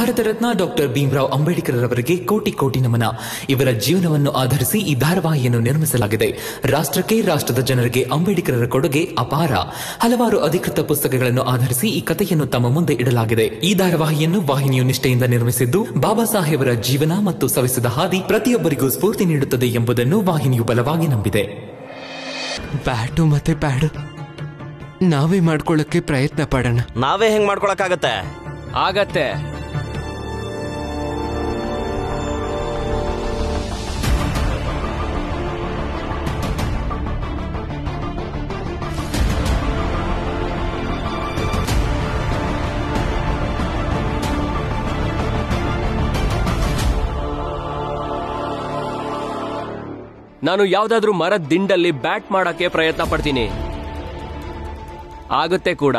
Bharat Ratna doctor Bhimrao Ambedkar ಅವರಿಗೆ ಕೋಟಿ ಕೋಟಿ ನಮನ ಇವರ ಜೀವನವನ್ನು ಆಧರಿಸಿ ಈ ಧಾರಾವಾಹಿಯನ್ನು ನಿರ್ಮಿಸಲಾಗಿದೆ ರಾಷ್ಟ್ರಕ್ಕೆ ರಾಷ್ಟ್ರದ ಜನರಿಗೆ ಅಂಬೇಡ್ಕರರ ಕೊಡುಗೆ ಅಪಾರ ಹಲವಾರು ಅಧಿಕೃತ ಪುಸ್ತಕಗಳನ್ನು ಆಧರಿಸಿ ಈ ಕಥೆಯನ್ನು ತಮ್ಮ ಮುಂದೆ ಇಡಲಾಗಿದೆ ಈ ಧಾರಾವಾಹಿಯನ್ನು ವಾಹಿನಿಯು ನಿಷ್ಠೆಯಿಂದ ನಿರ್ಮಿಸಿದ್ದು ಬಾಬಾ ಸಾಹೇಬರ ಜೀವನ ಮತ್ತು ಸವಿಸಿದ ಹಾದಿ ಪ್ರತಿಯೊಬ್ಬರಿಗೂ ಸ್ಫೂರ್ತಿ ನೀಡುತ್ತದೆ ಎಂಬುದನ್ನು ವಾಹಿನಿಯು ಬಲವಾಗಿ ನಂಬಿದೆ ಬ್ಯಾಟು ಮತ್ತೆ ಪ್ಯಾಡು ನಾವೇ ಮಾಡ್ಕೊಳ್ಳೋಕೆ ಪ್ರಯತ್ನ ಪಡೋಣ ನಾವೇ ಹೆಂಗ್ ಮಾಡ್ಕೊಳಕ್ಕಾಗತ್ತೆ ಆಗತ್ತೆ ನಾನು ಯಾವ್ದಾದ್ರೂ ಮರದ ದಿಂಡಲ್ಲಿ ಬ್ಯಾಟ್ ಮಾಡಕ್ಕೆ ಪ್ರಯತ್ನ ಪಡ್ತೀನಿ ಆಗುತ್ತೆ ಕೂಡ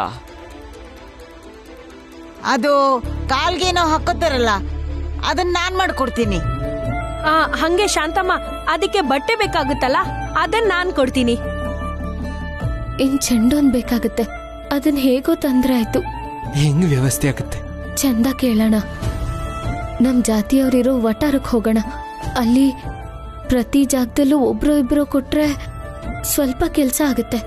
ಅದು ಕಾಲ್ಗೇನೋ ಹಾಕೋತಾರಲ್ಲ ಅದನ್ನ ನಾನ್ ಮಾಡ್ಕೊಡ್ತೀನಿ ಆ, ಹಂಗೆ ಶಾಂತಮ್ಮ ಅದಕ್ಕೆ ಬಟ್ಟೆ ಬೇಕಾಗುತ್ತಲ್ಲ ಅದನ್ನ ನಾನ್ ಕೊಡ್ತೀನಿ ಇನ್ ಚೆಂಡೊಂದ್ ಬೇಕಾಗುತ್ತೆ ಅದನ್ನ ಹೇಗೋ ತಂದ್ರೆ ಆಯ್ತು ಹೆಂಗ್ ವ್ಯವಸ್ಥೆ ಆಗುತ್ತೆ ಚಂದ ಕೇಳೋಣ ನಮ್ ಜಾತಿಯವ್ರಿರೋ ವಟಾರಕ್ಕೆ ಹೋಗೋಣ ಅಲ್ಲಿ ಪ್ರತಿ ಜಾಗದಲ್ಲೂ ಒಬ್ರು ಇಬ್ರು ಕೊಟ್ರೆ ಸ್ವಲ್ಪ ಕೆಲ್ಸ ಆಗುತ್ತೆ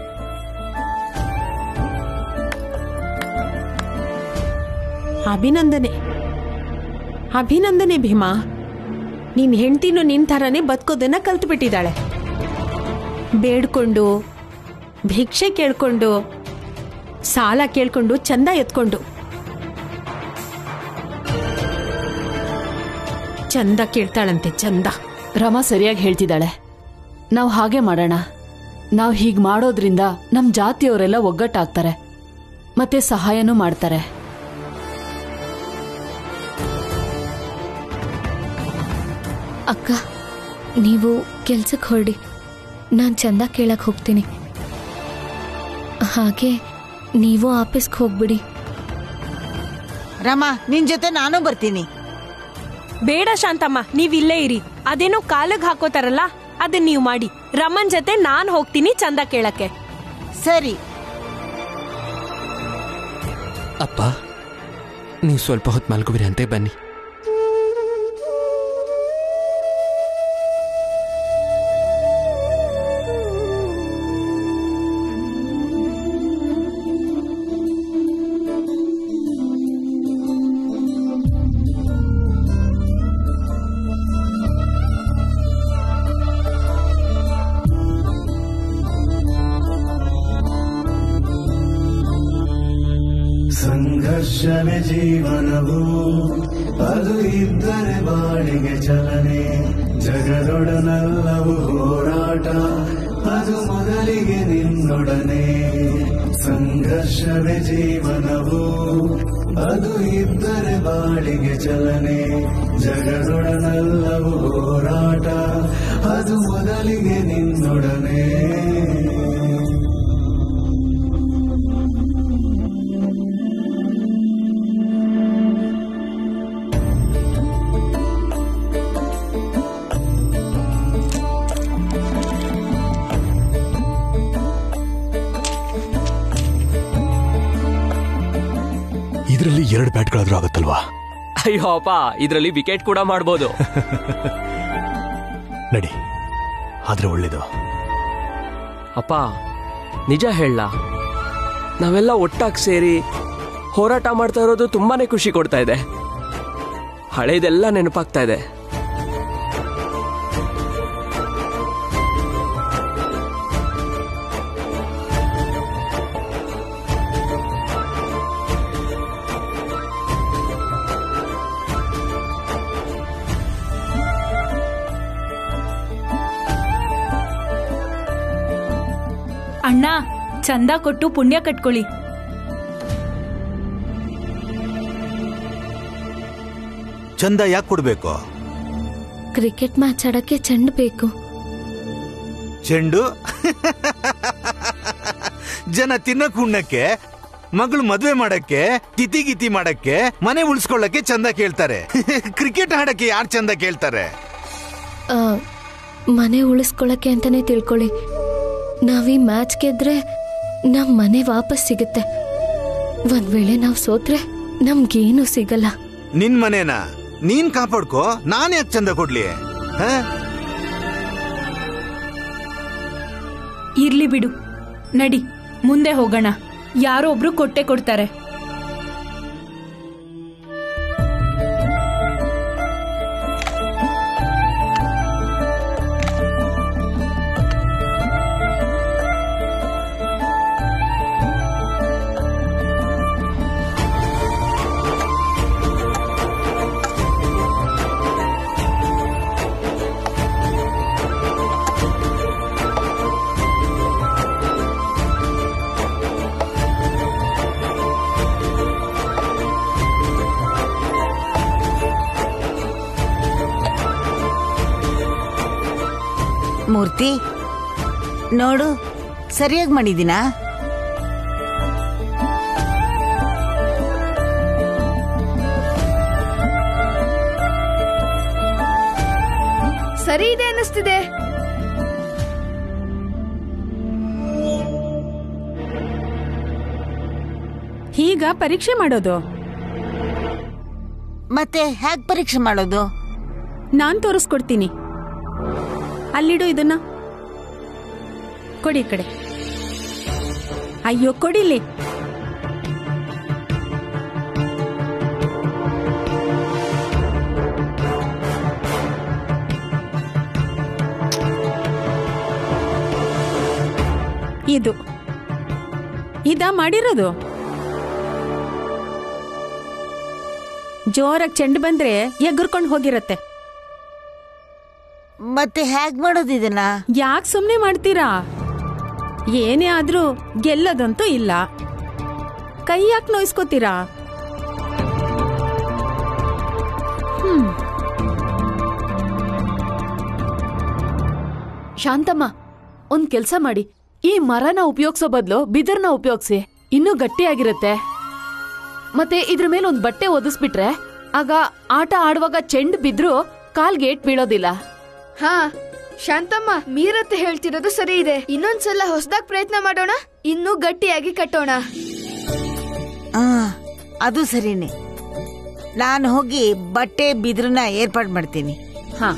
ಅಭಿನಂದನೆ ಅಭಿನಂದನೆ ಭೀಮಾ ನಿನ್ ಹೆಂಡ್ತಿನೂ ನಿನ್ ಥರನೇ ಬದುಕೋದನ್ನ ಕಲ್ತ್ಬಿಟ್ಟಿದ್ದಾಳೆ ಬೇಡ್ಕೊಂಡು ಭಿಕ್ಷೆ ಕೇಳ್ಕೊಂಡು ಸಾಲ ಕೇಳ್ಕೊಂಡು ಚಂದ ಎತ್ಕೊಂಡು ಚಂದ ಕೇಳ್ತಾಳಂತೆ ಚಂದ ರಮಾ ಸರಿಯಾಗಿ ಹೇಳ್ತಿದ್ದಾಳೆ ನಾವು ಹಾಗೆ ಮಾಡೋಣ ನಾವು ಹೀಗ್ ಮಾಡೋದ್ರಿಂದ ನಮ್ ಜಾತಿಯವರೆಲ್ಲ ಒಗ್ಗಟ್ಟಾಗ್ತಾರೆ ಮತ್ತೆ ಸಹಾಯನೂ ಮಾಡ್ತಾರೆ ಅಕ್ಕ ನೀವು ಕೆಲ್ಸಕ್ಕೆ ಹೊರಡಿ ನಾನು ಚಂದ ಕೇಳಕ್ ಹೋಗ್ತೀನಿ ಹಾಗೆ ನೀವು ಆಫೀಸ್ಗೆ ಹೋಗ್ಬಿಡಿ ರಮಾ ನಿನ್ ಜೊತೆ ನಾನು ಬರ್ತೀನಿ ಬೇಡ ಶಾಂತಮ್ಮ ನೀವ್ ಇಲ್ಲೇ ಇರಿ ಅದೇನೋ ಕಾಲಗ್ ಹಾಕೋತಾರಲ್ಲ ಅದನ್ನ ನೀವು ಮಾಡಿ ರಮನ್ ಜೊತೆ ನಾನ್ ಹೋಗ್ತೀನಿ ಚಂದ ಕೇಳಕ್ಕೆ ಸರಿ ಅಪ್ಪ ನೀವು ಸ್ವಲ್ಪ ಹೊತ್ತು ಮಲ್ಗುವಿರಿ ಅಂತೆ ಬನ್ನಿ ಸಂಘರ್ಷವೇ ಜೀವನವು ಅದು ಇದ್ದರೆ ಬಾಳಿಗೆ ಚಲನೆ ಜಗದೊಡನೆಲ್ಲವೂ ಹೋರಾಟ ಅದು ಮೊದಲಿಗೆ ನಿನ್ನೊಡನೆ ಸಂಘರ್ಷವೇ ಜೀವನವು ಅದು ಇದ್ದರೆ ಬಾಳಿಗೆ ಚಲನೆ ಜಗದೊಡನೆಲ್ಲವೂ ಹೋರಾಟ ಅದು ಮೊದಲಿಗೆ ನಿನ್ನೊಡನೆ ಇದರಲ್ಲಿ ಎರಡು ಬ್ಯಾಟ್ಗಳಾದ್ರೂ ಆಗುತ್ತಲ್ವಾ ಅಯ್ಯೋ ಅಪ್ಪ ಇದ್ರಲ್ಲಿ ವಿಕೆಟ್ ಕೂಡ ಮಾಡ್ಬೋದು ನಡಿ ಆದ್ರೆ ಒಳ್ಳೇದು ಅಪ್ಪ ನಿಜ ಹೇಳ ನಾವೆಲ್ಲ ಒಟ್ಟಾಗಿ ಸೇರಿ ಹೋರಾಟ ಮಾಡ್ತಾ ಇರೋದು ತುಂಬಾನೇ ಖುಷಿ ಕೊಡ್ತಾ ಇದೆ ಹಳೇದೆಲ್ಲ ನೆನಪಾಗ್ತಾ ಇದೆ ಅಣ್ಣ ಚಂದ ಕೊಟ್ಟು ಪುಣ್ಯ ಕಟ್ಕೊಳ್ಳಿ ಚಂದ ಯಾಕೆ ಕೊಡ್ಬೇಕು ಕ್ರಿಕೆಟ್ ಮ್ಯಾಚ್ ಆಡಕ್ಕೆ ಚೆಂಡು ಬೇಕು ಚೆಂಡು ಜನ ತಿನ್ನಕ್ ಉಣ್ಣಕ್ಕೆ ಮಗಳು ಮದ್ವೆ ಮಾಡಕ್ಕೆ ತಿಥಿ ಗಿತಿ ಮಾಡಕ್ಕೆ ಮನೆ ಉಳಿಸ್ಕೊಳ್ಳಕ್ಕೆ ಚಂದ ಕೇಳ್ತಾರೆ ಕ್ರಿಕೆಟ್ ಆಡಕ್ಕೆ ಯಾರು ಚಂದ ಕೇಳ್ತಾರೆ ಆ, ಮನೆ ಉಳಿಸ್ಕೊಳಕ್ಕೆ ಅಂತಾನೆ ತಿಳ್ಕೊಳ್ಳಿ ನಾವೀ ಮ್ಯಾಚ್ ಗೆದ್ರೆ ನಮ್ ಮನೆ ವಾಪಸ್ ಸಿಗುತ್ತೆ ಒಂದ್ ವೇಳೆ ನಾವ್ ಸೋತ್ರೆ ನಮ್ಗೇನು ಸಿಗಲ್ಲ ನಿನ್ ಮನೇನ ನೀನ್ ಕಾಪಾಡ್ಕೋ ನಾನ್ ಯಾಕೆ ಚಂದ ಕೊಡ್ಲಿ ಹಾ ಇರ್ಲಿ ಬಿಡು ನಡಿ ಮುಂದೆ ಹೋಗೋಣ ಯಾರೋ ಒಬ್ರು ಕೊಟ್ಟೆ ಕೊಡ್ತಾರೆ ಮೂರ್ತಿ ನೋಡು ಸರಿಯಾಗಿ ಮಾಡಿದ್ದೀನಾ ಸರಿ ಇದೆ ಅನ್ನಿಸ್ತಿದೆ ಹೀಗ ಪರೀಕ್ಷೆ ಮಾಡೋದು ಮತ್ತೆ ಹೇಗ್ ಪರೀಕ್ಷೆ ಮಾಡೋದು ನಾನ್ ತೋರಿಸ್ಕೊಡ್ತೀನಿ ಅಲ್ಲಿಡು ಇದನ್ನ ಕೊಡಿ ಈ ಕಡೆ ಅಯ್ಯೋ ಕೊಡಿಲಿ ಇದು ಇದ ಮಾಡಿರೋದು ಜೋರಾಗಿ ಚೆಂಡು ಬಂದ್ರೆ ಎಗರ್ಕೊಂಡು ಹೋಗಿರತ್ತೆ ಮತ್ತೆ ಹೇಗ್ ಮಾಡೋದು ಇದನ್ನ ಯಾಕೆ ಸುಮ್ಮನೆ ಮಾಡ್ತೀರಾ ಏನೇ ಆದ್ರೂ ಗೆಲ್ಲದಂತೂ ಇಲ್ಲ ಕೈ ಯಾಕೆ ನೋಯಿಸ್ಕೋತೀರಾ ಹ್ಮ್ ಶಾಂತಮ್ಮ ಒಂದ್ ಕೆಲ್ಸ ಮಾಡಿ ಈ ಮರನ ಉಪಯೋಗಿಸೋ ಬದಲು ಬಿದಿರ್ನ ಉಪಯೋಗಿಸಿ ಇನ್ನೂ ಗಟ್ಟಿಯಾಗಿರುತ್ತೆ ಮತ್ತೆ ಇದ್ರ ಮೇಲೆ ಒಂದ್ ಬಟ್ಟೆ ಒದಿಸ್ಬಿಟ್ರೆ ಆಗ ಆಟ ಆಡುವಾಗ ಚೆಂಡ್ ಬಿದ್ರು ಕಾಲ್ಗೆ ಏಟ್ ಬೀಳೋದಿಲ್ಲ ಹಾ ಶಾಂತಮ್ಮ ಮೀರತ್ತೆ ಹೇಳ್ತಿರೋದು ಸರಿ ಇದೆ ಇನ್ನೊಂದ್ಸಲ ಹೊಸದಾಗ್ ಪ್ರಯತ್ನ ಮಾಡೋಣ ಇನ್ನೂ ಗಟ್ಟಿಯಾಗಿ ಕಟ್ಟೋಣ ಆ ಅದು ಸರಿನೇ ನಾನು ಹೋಗಿ ಬಟ್ಟೆ ಬಿದ್ರನ್ನ ಏರ್ಪಾಡು ಮಾಡ್ತೀನಿ ಹಾ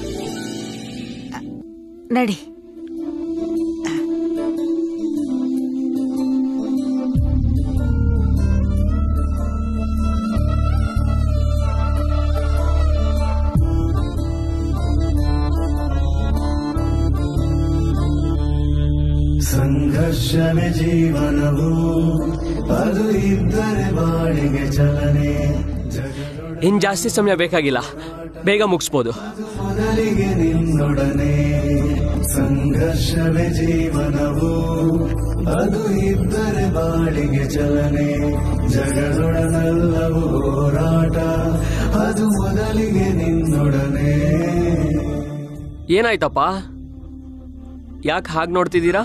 ನಡಿ ಸಂಘರ್ಷವೇ ಜೀವನವು ಅದು ಇದ್ದರೆ ಬಾಳಿಗೆ ಚಲನೆ ಇನ್ ಜಾಸ್ತಿ ಸಮಯ ಬೇಕಾಗಿಲ್ಲ ಬೇಗ ಮುಗಿಸ್ಬೋದು ಮೊದಲಿಗೆ ನಿನ್ನೊಡನೆ ಸಂಘರ್ಷವೇ ಜೀವನವು ಅದು ಇದ್ದರೆ ಬಾಳಿಗೆ ಚಲನೆ ಜಗದೊಡನೆಲ್ಲವೂ ಹೋರಾಟ ಅದು ಮೊದಲಿಗೆ ನಿನ್ನೊಡನೆ ಏನಾಯ್ತಪ್ಪ ಯಾಕೆ ಹಾಗೆ ನೋಡ್ತಿದ್ದೀರಾ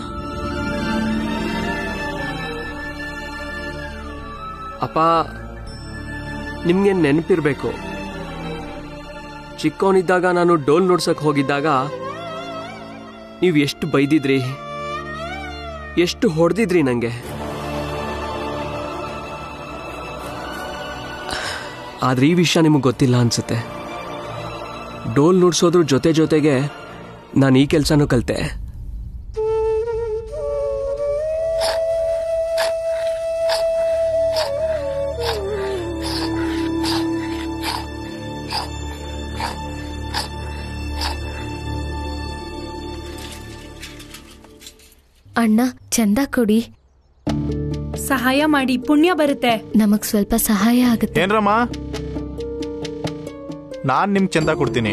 ಅಪ್ಪ ನಿಮ್ಗೆ ನೆನಪಿರ್ಬೇಕು ಚಿಕ್ಕವನಿದ್ದಾಗ ನಾನು ಡೋಲ್ ನೋಡ್ಸಕ್ ಹೋಗಿದ್ದಾಗ ನೀವು ಎಷ್ಟು ಬೈದಿದ್ರಿ ಎಷ್ಟು ಹೊಡೆದಿದ್ರಿ ನಂಗೆ ಆದ್ರೆ ಈ ವಿಷಯ ನಿಮಗೆ ಗೊತ್ತಿಲ್ಲ ಅನ್ಸುತ್ತೆ ಡೋಲ್ ನುಡ್ಸೋದ್ರ ಜೊತೆ ಜೊತೆಗೆ ನಾನು ಈ ಕೆಲಸನೂ ಕಲಿತೆ ಅಣ್ಣ ಚಂದ ಕೊಡಿ ಸಹಾಯ ಮಾಡಿ ಪುಣ್ಯ ಬರುತ್ತೆ ನಮಗ್ ಸ್ವಲ್ಪ ಸಹಾಯ ಆಗುತ್ತೆ ಏನ್ರಮ್ಮ ನಾನ್ ನಿಮ್ಗೆ ಚಂದ ಕೊಡ್ತೀನಿ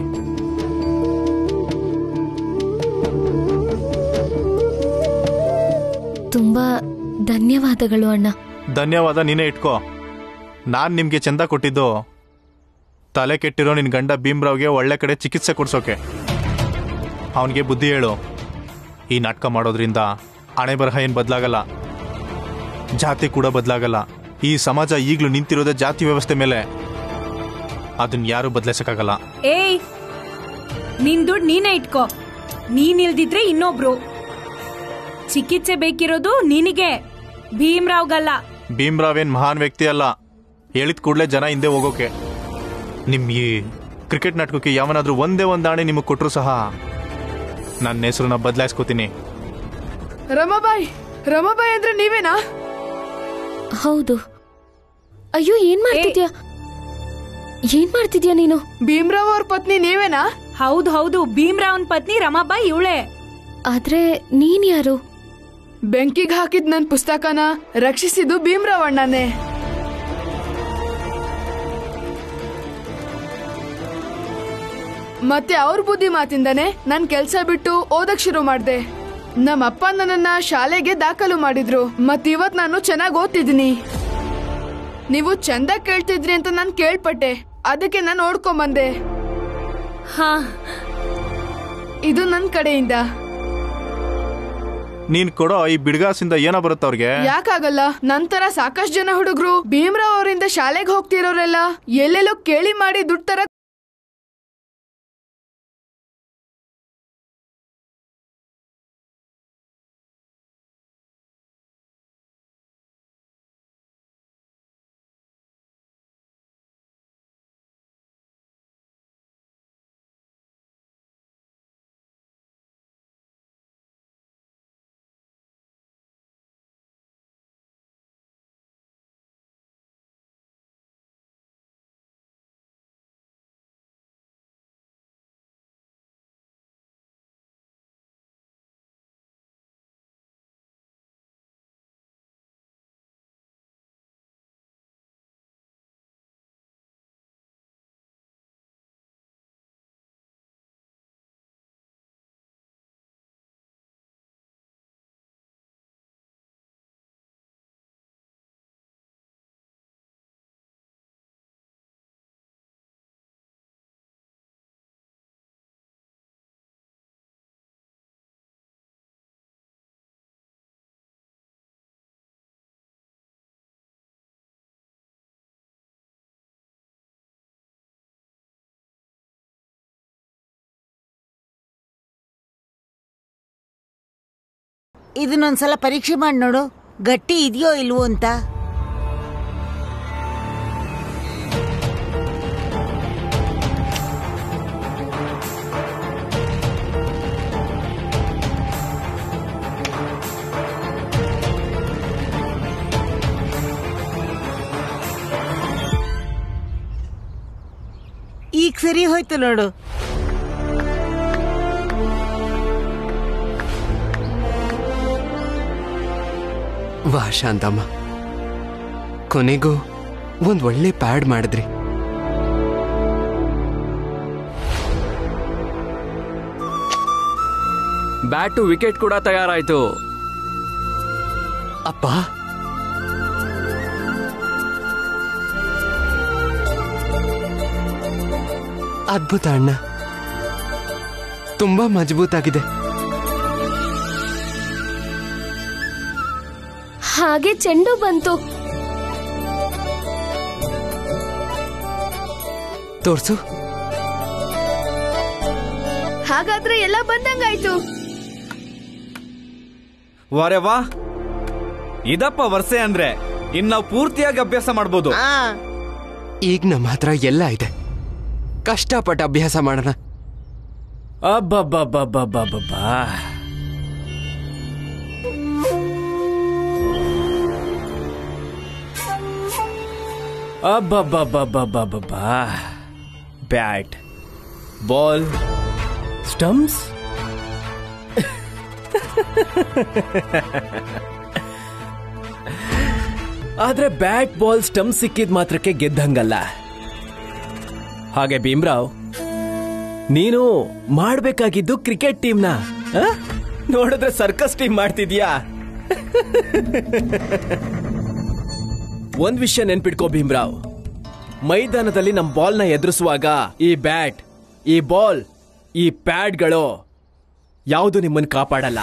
ತುಂಬಾ ಧನ್ಯವಾದಗಳು ಅಣ್ಣ ಧನ್ಯವಾದ ನೀನೇ ಇಟ್ಕೋ ನಾನ್ ನಿಮ್ಗೆ ಚಂದ ಕೊಟ್ಟಿದ್ದು ತಲೆ ಕೆಟ್ಟಿರೋ ನಿನ್ ಗಂಡ ಭೀಮ್ರಾವ್ಗೆ ಒಳ್ಳೆ ಕಡೆ ಚಿಕಿತ್ಸೆ ಕೊಡ್ಸೋಕೆ ಅವನಿಗೆ ಬುದ್ಧಿ ಹೇಳು ಈ ನಾಟಕ ಮಾಡೋದ್ರಿಂದ ಹಣೆ ಬರಹ ಏನು ಬದಲಾಗಲ್ಲ ಜಾತಿ ಕೂಡ ಬದಲಾಗಲ್ಲ ಈ ಸಮಾಜ ಈಗಲೂ ನಿಂತಿರೋದೇ ಜಾತಿ ವ್ಯವಸ್ಥೆ ಮೇಲೆ ಅದನ್ನ ಯಾರು ಬದಲಾಯಿಸಕ್ಕಾಗಲ್ಲ ಏಯ್ ನಿನ್ ದುಡ್ಡು ನೀನೇ ಇಟ್ಕೋ ನೀನ್ ಇಲ್ದಿದ್ರೆ ಇನ್ನೊಬ್ರು ಚಿಕಿತ್ಸೆ ಬೇಕಿರೋದು ನಿನಗೆ ಭೀಮ್ರಾವ್ಗಲ್ಲ ಭೀಮ್ರಾವ್ ಏನ್ ಮಹಾನ್ ವ್ಯಕ್ತಿ ಅಲ್ಲ ಹೇಳಿದ ಕೂಡಲೇ ಜನ ಹಿಂದೆ ಹೋಗೋಕೆ ನಿಮ್ ಈ ಕ್ರಿಕೆಟ್ ನಾಟಕಕ್ಕೆ ಯಾವನಾದ್ರೂ ಒಂದೇ ಒಂದು ಆಣೆ ನಿಮಗೆ ಕೊಟ್ಟರು ಸಹ ನನ್ನ ಹೆಸರನ್ನ ಬದಲಾಯಿಸ್ಕೋತೀನಿ ರಮಾಬಾಯಿ ರಮಾಬಾಯಿ ಅಂದ್ರೆ ನೀವೇನಾ ಹೌದು ಅಯ್ಯೋ ಏನ್ ಮಾಡ್ತಿದ್ಯಾ ಏನ್ ಮಾಡ್ತಿದ್ಯಾ ನೀನು ಭೀಮ್ರಾವ್ ಅವ್ರ ಪತ್ನಿ ನೀವೇನಾ ಹೌದು ಹೌದು ಭೀಮ್ರಾವ್ನ್ ಪತ್ನಿ ರಮಾಬಾಯಿ ಇವಳೆ ಆದ್ರೆ ನೀನ್ ಯಾರು ಬೆಂಕಿಗೆ ಹಾಕಿದ್ ನನ್ ಪುಸ್ತಕನ ರಕ್ಷಿಸಿದ್ದು ಭೀಮ್ರಾವ್ ಅಣ್ಣನೇ ಮತ್ತೆ ಅವ್ರ ಬುದ್ಧಿ ಮಾತಿಂದಾನೆ ನನ್ ಕೆಲ್ಸ ಬಿಟ್ಟು ಓದಕ್ ಶುರು ಮಾಡ್ದೆ ನಮ್ಮ ಅಪ್ಪ ನನ್ನನ್ನ ಶಾಲೆಗೆ ದಾಖಲು ಮಾಡಿದ್ರು ಮತ್ ಇವತ್ ನಾನು ಚೆನ್ನಾಗ್ ಓದ್ತಿದ್ದೀನಿ ನೀವು ಚಂದ ಕೇಳ್ತಿದ್ರಿ ಅಂತ ನಾನ್ ಕೇಳ್ಪಟ್ಟೆ ಅದಕ್ಕೆ ನಾನು ನೋಡ್ಕೊಂಬಂದೆ ಹಾ ಇದು ನನ್ ಕಡೆಯಿಂದ ನೀನ್ ಕೊಡೋ ಈ ಬಿಡ್ಗಾಸಿಂದ ಏನೋ ಬರುತ್ತೆ ಅವ್ರಿಗೆ ಯಾಕಾಗಲ್ಲ ನಂತರ ಸಾಕಷ್ಟು ಜನ ಹುಡುಗರು ಭೀಮ್ರಾವ್ ಅವರಿಂದ ಶಾಲೆಗೆ ಹೋಗ್ತಿರೋರೆಲ್ಲ ಎಲ್ಲೆಲ್ಲೋ ಕೇಳಿ ಮಾಡಿ ದುಡ್ಡು ತರ ಇದನ್ನೊಂದ್ಸಲ ಪರೀಕ್ಷೆ ಮಾಡಿ ನೋಡು ಗಟ್ಟಿ ಇದೆಯೋ ಇಲ್ವೋ ಅಂತ ಈಗ ಸರಿ ಹೋಯ್ತು ನೋಡು ವಾ ಶಾಂತಮ್ಮ ಕೊನೆಗೂ ಒಂದ್ ಒಳ್ಳೆ ಪ್ಯಾಡ್ ಮಾಡಿದ್ರಿ ಬ್ಯಾಟು ವಿಕೆಟ್ ಕೂಡ ತಯಾರಾಯ್ತು ಅಪ್ಪ ಅದ್ಭುತ ಅಣ್ಣ ತುಂಬಾ ಮಜಬೂತಾಗಿದೆ ಹಾಗೆ ಚೆಂಡು ಬಂತು ತೋರ್ಸು ಹಾಗಾದ್ರೆ ಎಲ್ಲ ಬಂದಂಗಾಯ್ತು ವಾರೆ ವಾ ಇದಪ್ಪ ವರ್ಷೆ ಅಂದ್ರೆ ಇನ್ ನಾವು ಪೂರ್ತಿಯಾಗಿ ಅಭ್ಯಾಸ ಮಾಡ್ಬೋದು ಈಗ ನಮ್ಮ ಹತ್ರ ಎಲ್ಲ ಇದೆ ಕಷ್ಟಪಟ್ಟು ಅಭ್ಯಾಸ ಮಾಡೋಣ ಅಬ್ಬಬ್ಬಬ್ಬಬ್ಬಬ್ಬಬ್ಬಾ ಅಬ್ಬಬ್ಬಬ್ಬಬ್ಬಬ್ಬಬ್ಬಾ ಬ್ಯಾಟ್ ಬಾಲ್ ಸ್ಟಂಪ್ಸ್ ಆದ್ರೆ ಬ್ಯಾಟ್ ಬಾಲ್ ಸ್ಟಂಪ್ ಸಿಕ್ಕಿದ ಮಾತ್ರಕ್ಕೆ ಗೆದ್ದಂಗಲ್ಲ ಹಾಗೆ ಭೀಮ್ರಾವ್ ನೀನು ಮಾಡ್ಬೇಕಾಗಿದ್ದು ಕ್ರಿಕೆಟ್ ಟೀಮ್ನ ಆ? ನೋಡಿದ್ರೆ ಸರ್ಕಸ್ ಟೀಮ್ ಮಾಡ್ತಿದ್ಯಾ ಒಂದ್ ವಿಷಯ ನೆನ್ಪಿಟ್ಕೋ ಭೀಮ್ರಾವ್ ಮೈದಾನದಲ್ಲಿ ನಮ್ ಬಾಲ್ನ ಎದುರಿಸುವಾಗ ಈ ಬ್ಯಾಟ್ ಈ ಬಾಲ್ ಈ ಪ್ಯಾಡ್ಗಳು ಯಾವುದು ನಿಮ್ಮನ್ನ ಕಾಪಾಡಲ್ಲ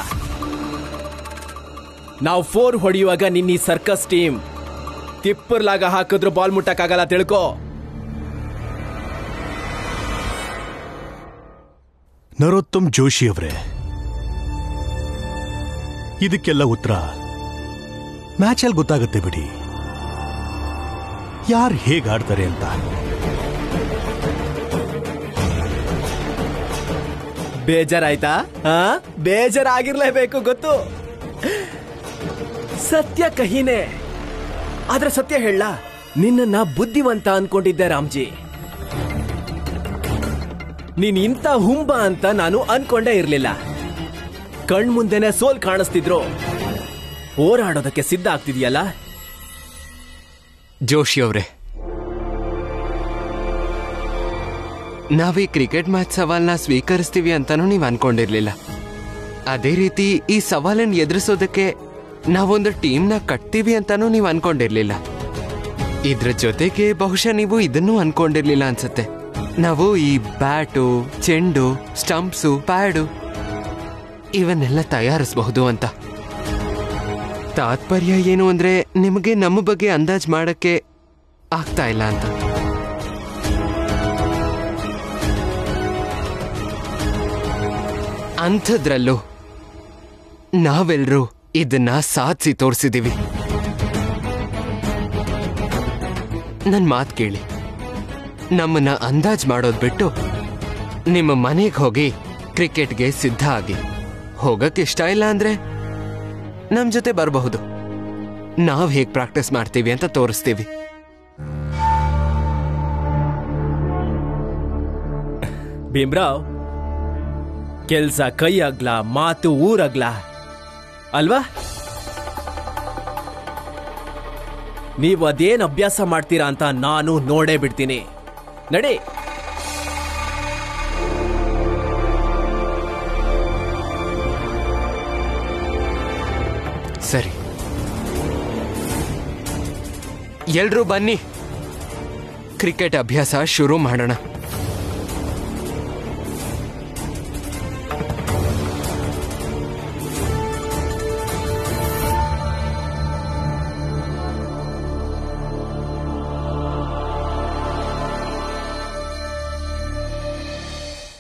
ನಾವು ಫೋರ್ ಹೊಡೆಯುವಾಗ ನಿನ್ನ ಈ ಸರ್ಕಸ್ ಟೀಮ್ ತಿಪ್ಪರ್ಲಾಗ ಹಾಕಿದ್ರು ಬಾಲ್ ಮುಟ್ಟಕ್ಕಾಗಲ್ಲ ತಿಳ್ಕೋ ನರೋತ್ತಮ್ ಜೋಶಿ ಅವರೇ ಇದಕ್ಕೆಲ್ಲ ಉತ್ತರ ಮ್ಯಾಚಲ್ಲಿ ಗೊತ್ತಾಗುತ್ತೆ ಬಿಡಿ ಯಾರು ಹೇಗೆ ಆಡ್ತಾರೆ ಅಂತ ಬೇಜಾರಾಯ್ತಾ ಆ ಬೇಜಾರಾಗಿರ್ಲೇಬೇಕು ಗೊತ್ತು ಸತ್ಯ ಕಹಿನೇ ಆದ್ರೆ ಸತ್ಯ ಹೇಳ ನಿನ್ನನ್ನ ಬುದ್ಧಿವಂತ ಅನ್ಕೊಂಡಿದ್ದೆ ರಾಮ್ಜಿ ನೀನ್ ಇಂಥ ಹುಂಬ ಅಂತ ನಾನು ಅನ್ಕೊಂಡೇ ಇರ್ಲಿಲ್ಲ ಕಣ್ ಮುಂದೆನೆ ಸೋಲ್ ಕಾಣಿಸ್ತಿದ್ರು ಹೋರಾಡೋದಕ್ಕೆ ಸಿದ್ಧ ಆಗ್ತಿದ್ಯಲ್ಲ ಜೋಶಿ ಅವರೇ ನಾವೀ ಕ್ರಿಕೆಟ್ ಮ್ಯಾಚ್ ಸವಾಲ್ನ ಸ್ವೀಕರಿಸ್ತೀವಿ ಅಂತಾನೂ ನೀವು ಅನ್ಕೊಂಡಿರ್ಲಿಲ್ಲ ಅದೇ ರೀತಿ ಈ ಸವಾಲನ್ನು ಎದುರಿಸೋದಕ್ಕೆ ನಾವೊಂದು ಟೀಮ್ನ ಕಟ್ತೀವಿ ಅಂತಾನೂ ನೀವು ಅನ್ಕೊಂಡಿರ್ಲಿಲ್ಲ ಇದ್ರ ಜೊತೆಗೆ ಬಹುಶಃ ನೀವು ಇದನ್ನೂ ಅನ್ಕೊಂಡಿರ್ಲಿಲ್ಲ ಅನ್ಸುತ್ತೆ ನಾವು ಈ ಬ್ಯಾಟು ಚೆಂಡು ಸ್ಟಂಪ್ಸು ಪ್ಯಾಡು ಇವನ್ನೆಲ್ಲ ತಯಾರಿಸಬಹುದು ಅಂತ ತಾತ್ಪರ್ಯ ಏನು ಅಂದ್ರೆ ನಿಮಗೆ ನಮ್ಮ ಬಗ್ಗೆ ಅಂದಾಜ್ ಮಾಡಕ್ಕೆ ಆಗ್ತಾ ಇಲ್ಲ ಅಂತ ಅಂಥದ್ರಲ್ಲೂ ನಾವೆಲ್ಲರೂ ಇದನ್ನ ಸಾಧಿಸಿ ತೋರಿಸಿದೀವಿ ನನ್ ಮಾತ್ ಕೇಳಿ ನಮ್ಮನ್ನ ಅಂದಾಜ್ ಮಾಡೋದ್ ಬಿಟ್ಟು ನಿಮ್ಮ ಮನೆಗೆ ಹೋಗಿ ಕ್ರಿಕೆಟ್ಗೆ ಸಿದ್ಧ ಆಗಿ ಹೋಗಕ್ಕೆ ಇಷ್ಟ ಇಲ್ಲ ಅಂದ್ರೆ ನಮ್ ಜೊತೆ ಬರಬಹುದು ನಾವ್ ಹೇಗ್ ಪ್ರಾಕ್ಟೀಸ್ ಮಾಡ್ತೀವಿ ಅಂತ ತೋರಿಸ್ತೀವಿ ಭೀಮ್ರಾವ್ ಕೆಲ್ಸ ಕೈ ಆಗ್ಲ ಮಾತು ಊರಾಗ್ಲ ಅಲ್ವಾ ನೀವು ಅದೇನ್ ಅಭ್ಯಾಸ ಮಾಡ್ತೀರಾ ಅಂತ ನಾನು ನೋಡೇ ಬಿಡ್ತೀನಿ ನಡಿ ಸರಿ ಎಲ್ರೂ ಬನ್ನಿ ಕ್ರಿಕೆಟ್ ಅಭ್ಯಾಸ ಶುರು ಮಾಡೋಣ